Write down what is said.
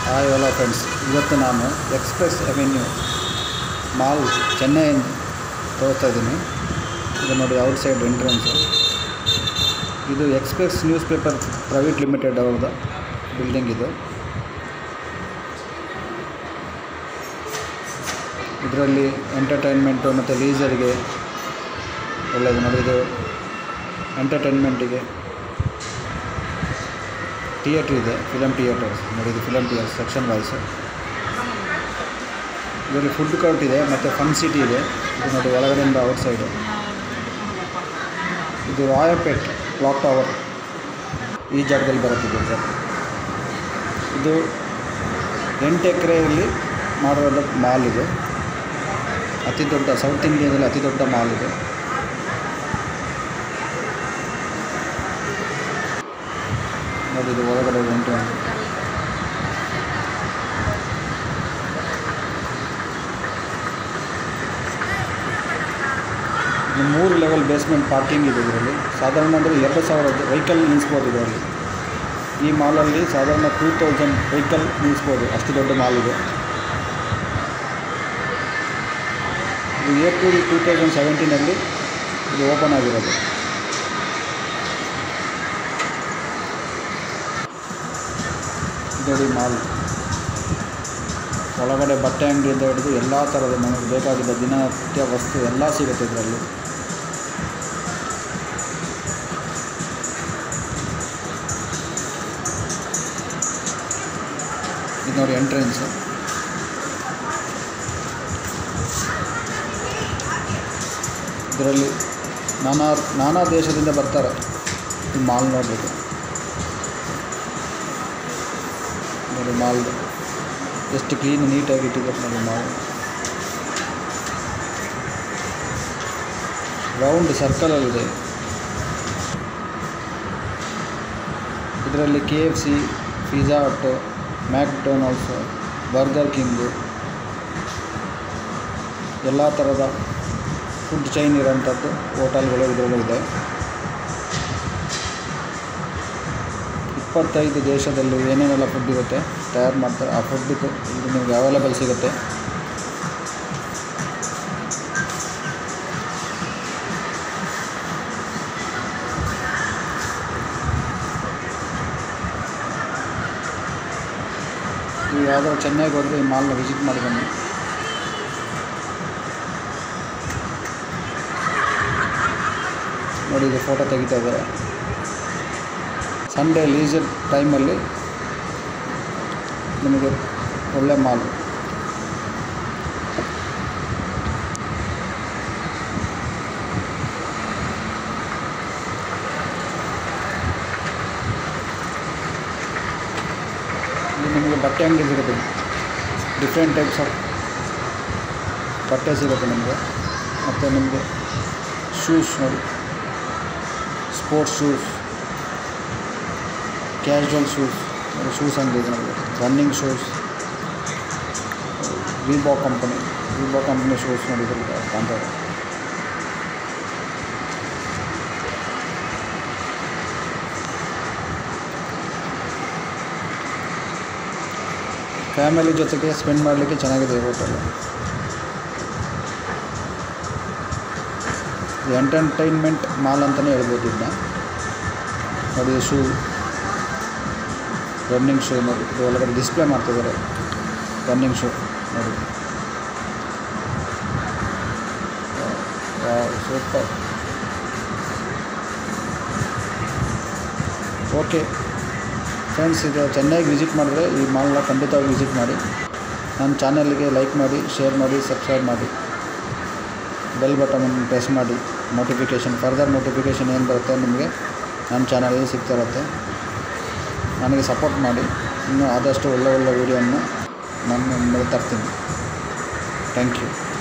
hi hello friends ಇವತ್ತು ನಾನು express avenue mall Chennai ತೋರಿಸ್ತಾ ಇದ್ದೀನಿ ಇದು ನೋಡಿ ಔಟ್ ಸೈಡ್ ಎಂಟ್ರೆನ್ಸು ಇದು Express newspaper private limited ಅವ್ರದ್ದು ಬಿಲ್ಡಿಂಗ್ ಇದು ಇದರಲ್ಲಿ ಎಂಟರ್ಟೈನ್ಮೆಂಟು ಮತ್ತು ಲೀಸರ್ಗೆ ಒಳ್ಳೆಯದು ನೋಡಿ ಇದು ಎಂಟರ್ಟೈನ್ಮೆಂಟಿಗೆ ಥಿಯೇಟ್ರ್ ಇದೆ ಫಿಲಮ್ ಥಿಯೇಟರ್ಸ್ ನೋಡಿ ಇದು ಫಿಲಮ್ ಥಿಯೇಟರ್ ಸೆಕ್ಷನ್ ವೈಸ್ ಇದರಲ್ಲಿ ಫುಡ್ ಕೋರ್ಟ್ ಇದೆ ಮತ್ತು ಫನ್ ಸಿಟಿ ಇದೆ ಇದು ನೋಡಿ ಒಳಗಡೆಯಿಂದ ಔಟ್ ಸೈಡು ಇದು ರಾಯಪೇಟ್ ಕ್ಲಾಕ್ ಟವರ್ ಈ ಜಾಗದಲ್ಲಿ ಬರುತ್ತಿದೆ ಸರ್ ಇದು ಎಂಟು ಎಕರೆಯಲ್ಲಿ ಮಾಡಿರೋದು ಮಾಲ್ ಇದು ಅತಿ ದೊಡ್ಡ ಸೌತ್ ಇಂಡಿಯಾದಲ್ಲಿ ಅತಿ ದೊಡ್ಡ ಮಾಲ್ ಇದು ನೋಡಿ ಇದು ಒಳಗಡೆ ಎಂಟ್ರೆನ್ಸ್ ಇದು ಮೂರು ಲೆವೆಲ್ ಬೇಸ್ಮೆಂಟ್ ಪಾರ್ಕಿಂಗ್ ಇದೆ ಇದರಲ್ಲಿ ಸಾಧಾರಣ ಅಂದರೆ ಎರಡು ಸಾವಿರ ವೆಹಿಕಲ್ ನಿಲ್ಲಿಸ್ಬೋದು ಇದರಲ್ಲಿ ಈ ಮಾಲಲ್ಲಿ ಸಾಧಾರಣ ಟೂ ತೌಸಂಡ್ ವೆಹಿಕಲ್ ನಿಲ್ಲಿಸ್ಬೋದು ಅಷ್ಟು ದೊಡ್ಡ ಮಾಲ್ ಇದೆ ಇದು ಏಪ್ರಿಲ್ ಟೂ ತೌಸಂಡ್ ಸೆವೆಂಟೀನಲ್ಲಿ ಇದು ಓಪನ್ ಆಗಿರೋದು ನೋಡಿ ಮಾಲ್ ಒಳಗಡೆ ಬಟ್ಟೆ ಅಂಗಡಿಯಿಂದ ಹಿಡಿದು ಎಲ್ಲ ಥರದ ನಮಗೆ ಬೇಕಾಗಿದ್ದ ದಿನನಿತ್ಯ ವಸ್ತು ಎಲ್ಲ ಸಿಗುತ್ತೆ ಇದರಲ್ಲಿ ಇದು ನೋಡಿ ಎಂಟ್ರೆನ್ಸು ಇದರಲ್ಲಿ ನಾನಾ ನಾನಾ ದೇಶದಿಂದ ಬರ್ತಾರೆ ಈ ಮಾಲ್ ನೋಡಲಿಕ್ಕೆ ನೋಡಿ ಮಾಲ್ ಎಷ್ಟು ಕ್ಲೀನ್ ನೀಟಾಗಿ ಇಟ್ಟಿದ್ದಾರೆ ನೋಡಿ ಮಾಲ್ ರೌಂಡ್ ಸರ್ಕಲಲ್ಲಿದೆ ಇದರಲ್ಲಿ K F C Pizza Hut McDonald's Burger King ಎಲ್ಲ ಥರದ ಫುಡ್ ಚೈನ್ ಇರೋಂಥದ್ದು ಹೋಟೆಲ್ಗಳು ಇದರಲ್ಲೂ ಇದೆ ಇಪ್ಪತ್ತೈದು ದೇಶದಲ್ಲಿ ಏನೇನೆಲ್ಲ ಫುಡ್ ಇರುತ್ತೆ ತಯಾರು ಮಾಡ್ತಾರೆ ಆ ಫುಡ್ ಇದು ನಿಮಗೆ ಅವೈಲೇಬಲ್ ಸಿಗುತ್ತೆ ನೀವು ಯಾವ್ದಾದ್ರು ಚೆನ್ನೈಗೆ ಹೋದರೆ ಈ ಮಾಲ್ನ ವಿಸಿಟ್ ಮಾಡಿ ಬನ್ನಿ ನೋಡಿ ಇದು ಫೋಟೋ ತೆಗಿತಾ ಇದ್ದಾರೆ ಸಂಡೇ ಲೀಸರ್ ಟೈಮಲ್ಲಿ ನಿಮಗೆ ಒಳ್ಳೆ ಮಾಲ್ ಇಲ್ಲಿ ನಿಮಗೆ ಬಟ್ಟೆ ಅಂಗಡಿ ಸಿಗುತ್ತೆ ಡಿಫ್ರೆಂಟ್ ಟೈಪ್ಸ್ ಆಫ್ ಬಟ್ಟೆ ಸಿಗುತ್ತೆ ನಿಮಗೆ ಮತ್ತು ನಿಮಗೆ ಶೂಸ್ ನೋಡಿ sports shoes casual shoes shoes ಅಂಗಡಿ ಇದೆ ನಮಗೆ ರನ್ನಿಂಗ್ ಶೂಸ್ ವಿಬಾ ಕಂಪನಿ ವಿಬಾ ಕಂಪನಿ ಶೂಸ್ ನೋಡಿದ್ರೆ ಕಾಣ್ತಾರೆ ಫ್ಯಾಮಿಲಿ ಜೊತೆಗೆ ಸ್ಪೆಂಡ್ ಮಾಡಲಿಕ್ಕೆ ಚೆನ್ನಾಗಿದೆ ಹೋಟೆಲ್ ಎಂಟರ್ಟೈನ್ಮೆಂಟ್ ಮಾಲ್ ಅಂತಲೇ ಹೇಳ್ಬೋದು ಇದನ್ನ ನೋಡಿ ಶೂ ರನ್ನಿಂಗ್ ಶೂ ನೋಡಿ ಇದು ಒಳಗಡೆ ಡಿಸ್ಪ್ಲೇ ಮಾಡ್ತಿದ್ದಾರೆ ರನ್ನಿಂಗ್ ಶೂ ನೋಡಿ ಸೂಪರ್ ಓಕೆ ಫ್ರೆಂಡ್ಸ್ ಇದು ಚೆನ್ನೈಗೆ ವಿಸಿಟ್ ಮಾಡಿದ್ರೆ ಈ ಮಾಲ್ನ ಖಂಡಿತವಾಗಿ ವಿಸಿಟ್ ಮಾಡಿ ನನ್ನ ಚಾನಲ್ಗೆ ಲೈಕ್ ಮಾಡಿ ಶೇರ್ ಮಾಡಿ ಸಬ್ಸ್ಕ್ರೈಬ್ ಮಾಡಿ ಬೆಲ್ ಬಟನನ್ನು ಪ್ರೆಸ್ ಮಾಡಿ ನೋಟಿಫಿಕೇಷನ್ ಫರ್ದರ್ ನೋಟಿಫಿಕೇಷನ್ ಏನು ಬರುತ್ತೆ ನಿಮಗೆ ನನ್ನ ಚಾನಲಲ್ಲಿ ಸಿಗ್ತಾ ಇರುತ್ತೆ ನನಗೆ ಸಪೋರ್ಟ್ ಮಾಡಿ ಇನ್ನೂ ಆದಷ್ಟು ಒಳ್ಳೆ ಒಳ್ಳೆ ವೀಡಿಯೋವನ್ನು ನಾನು ಮುಂದೆ ತರ್ತೀನಿ ಥ್ಯಾಂಕ್ ಯು